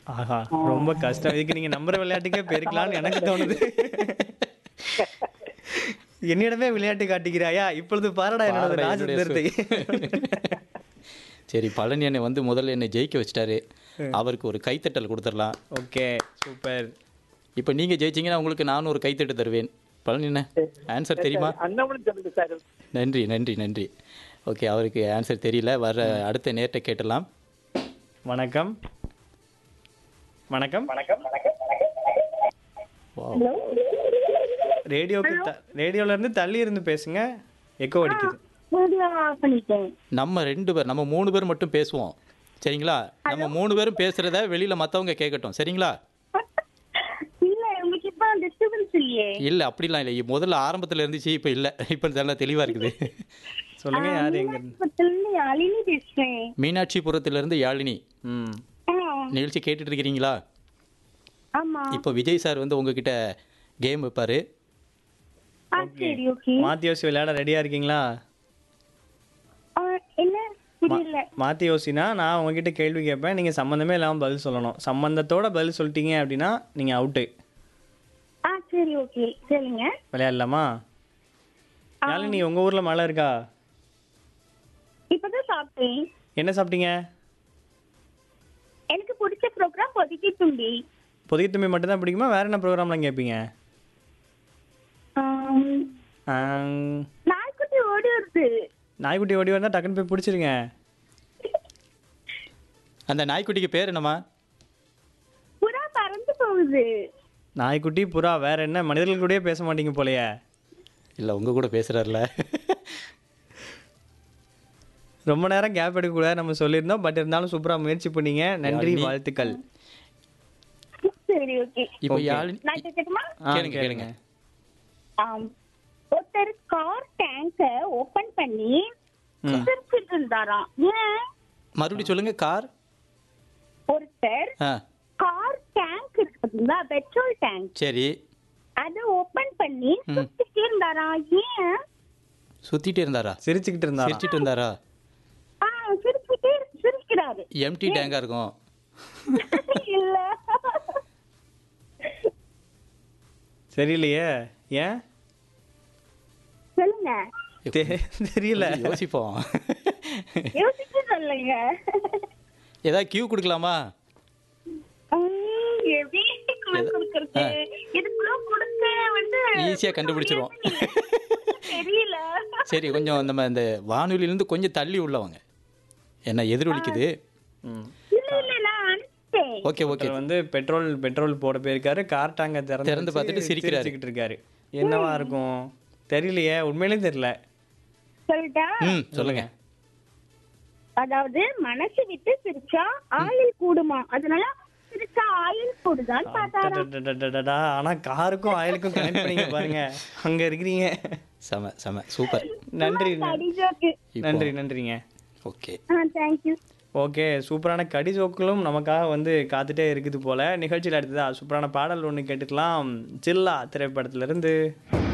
ஆஹா ரொம்ப கஷ்டம் இதுக்கு நீங்க நம்புற விளையாட்டுக்கே போயிருக்கலாம்னு எனக்கு தோணுது என்னிடமே விளையாட்டு காட்டுகிறாயா இப்பொழுது பாரடா என்னோட பாரடா ராஜதந்திரத்தை சரி பழனி என்னை வந்து முதல்ல என்னை ஜெயிக்க வச்சிட்டாரு அவருக்கு ஒரு கைத்தட்டல் கொடுத்துடலாம் ஓகே சூப்பர் இப்போ நீங்க ஜெயிச்சீங்கன்னா உங்களுக்கு நானும் ஒரு கைத்தட்டு தருவேன் பழனி என்ன ஆன்சர் தெரியுமா அண்ணாமலை சொல்லுங்க சார் நன்றி நன்றி நன்றி ஓகே அவருக்கு ஆன்சர் தெரியல வர அடுத்த நேரத்தை கேட்டலாம் வணக்கம் வணக்கம் ரேடியோக்கு த- ரேடியோல இருந்து தள்ளி இருந்து பேசுங்க எக்கோ அடிக்குது ஆஃப் பண்ணிட்டேன் நம்ம ரெண்டு பேர் நம்ம மூணு பேர் மட்டும் பேசுவோம் சரிங்களா நம்ம மூணு பேரும் பேசுறத வெளியில மத்தவங்க கேட்கட்டும் சரிங்களா இல்ல உங்களுக்கு இப்ப டிஸ்டர்பன்ஸ் இல்லையே இல்ல அப்படிலாம் இல்லை முதல்ல ஆரம்பத்துல இருந்துச்சு இப்போ இல்ல இப்போ நல்லா தெளிவா இருக்குது சொல்லுங்க யார் எங்க இருந்து பக்கத்துல இருந்து யாழினி பேசுறேன் மீனாட்சிபுரத்துல இருந்து யாழினி ம் ஆ, நிகழ்ச்சி கேட்டுட்டு இருக்கிறீங்களா ஆமா இப்போ விஜய் சார் வந்து உங்ககிட்ட கேம் வைப்பாரு ஆ சரி ஓகே மாத்தி யோசி விளையாட ரெடியா இருக்கீங்களா என்ன புரியல மாத்தி யோசினா நான் உங்ககிட்ட கேள்வி கேட்பேன் நீங்க சம்மந்தமே இல்லாம பதில் சொல்லணும் சம்பந்தத்தோட பதில் சொல்லிட்டீங்க அப்படின்னா நீங்க அவுட்டு ஆ சரி ஓகே சரிங்க விளையாடலாமா யாழினி உங்க ஊர்ல மழை இருக்கா இப்பதான் சாப்பிட்டேன் என்ன சாப்பிட்டீங்க எனக்கு பிடிச்ச ப்ரோக்ராம் பொதுக்கி தும்பி பொதுகி தும்பி மட்டும்தான் பிடிக்குமா வேற என்ன ப்ரோக்ராம்லாம் கேட்பீங்க ஆம், ஆங், நாய்க்குட்டி ஓடி வருது நாய்க்குட்டி ஓடி வந்தா டக்குன்னு போய் பிடிச்சிருங்க அந்த நாய்க்குட்டிக்கு பேர் என்னம்மா புறா பறந்து போகுது நாய்க்குட்டி புறா வேற என்ன மனிதர்கள் கூடயே பேச மாட்டீங்க போலயே இல்ல உங்க கூட பேசுறாருல ரொம்ப நேரம் கேப் எடுக்கக்கூடாது நம்ம சொல்லியிருந்தோம் பட் இருந்தாலும் சூப்பரா முயற்சி பண்ணீங்க நன்றி யாழினி. வாழ்த்துக்கள் சரி ஓகே இப்போ Okay. யாழினி நான் கேட்கட்டுமா ஆ, கேளுங்க, கேளுங்க. ஆம். ஒருத்தர் கார் டேங்க ஓபன் பண்ணி சிரிச்சிட்டு இருந்தாராம் ஏன் மறுபடியும் சொல்லுங்க கார் ஒருத்தர் ஆ கார் டேங்க் இருக்கு பாத்தீங்களா பெட்ரோல் டேங்க் சரி அதை ஓபன் பண்ணி சுத்திட்டே இருந்தாராம் ஏன் சுத்திட்டே இருந்தாரா சிரிச்சுக்கிட்டு இருந்தா சிரிச்சிட்டு இருந்தாரா ஆ சிரிச்சுட்டே சிரிக்கிறாரு எம்டி டேங்கா இருக்கும் இல்ல சரியில்லையே ஏன் சொல்லுங்க தெ- தெரியல யோசிப்போம் யோசிச்சு சொல்லுங்க ஏதாவது கியூ கொடுக்கலாமா உம், எப்படி clue கொடுக்கறது இது clue கொடுக்க வந்து ஈஸியா கண்டுபிடிச்சிருவோம் தெரியல சரி கொஞ்சம் நம்ம இந்த வானொலியிலேருந்து கொஞ்சம் தள்ளி உள்ளவங்க என்ன எதிரொலிக்குது ம். இல்ல இல்ல நான் அனுப்பிட்டேன் ஓகே ஓகே ஒருத்தர் வந்து பெட்ரோல் பெட்ரோல் போட போயிருக்காரு கார் டேங்க திறந்து திறந்து வச்சு பார்த்துட்டு சிரிக்கிறாரு. சிரிச்சுக்கிட்டு இருக்காரு என்னவா இருக்கும் தெரியலையே உண்மையிலேயே தெரியல சொல்லிட்டா ம் சொல்லுங்க அதாவது மனசு விட்டு சிரிச்சா ஆயில் கூடுமா அதனால சிரிச்சா ஆயில் கூடுதான்னு பார்த்தாராம் டடடடடடா. ஆனா காருக்கும் ஆயிலுக்கும் கனெக்ட் பண்ணீங்க பாருங்க அங்க இருக்கிறீங்க செம செம சூப்பர் நன்றி கடி ஜோக்கு நன்றி நன்றிங்க ஓகே ஆ தேங்க்யூ ஓகே சூப்பரான கடி ஜோக்களும் நமக்காக வந்து காத்துட்டே இருக்குது போல நிகழ்ச்சியில் அடுத்ததா சூப்பரான பாடல் ஒன்று கேட்டுக்கலாம் சில்லா திரைப்படத்துல இருந்து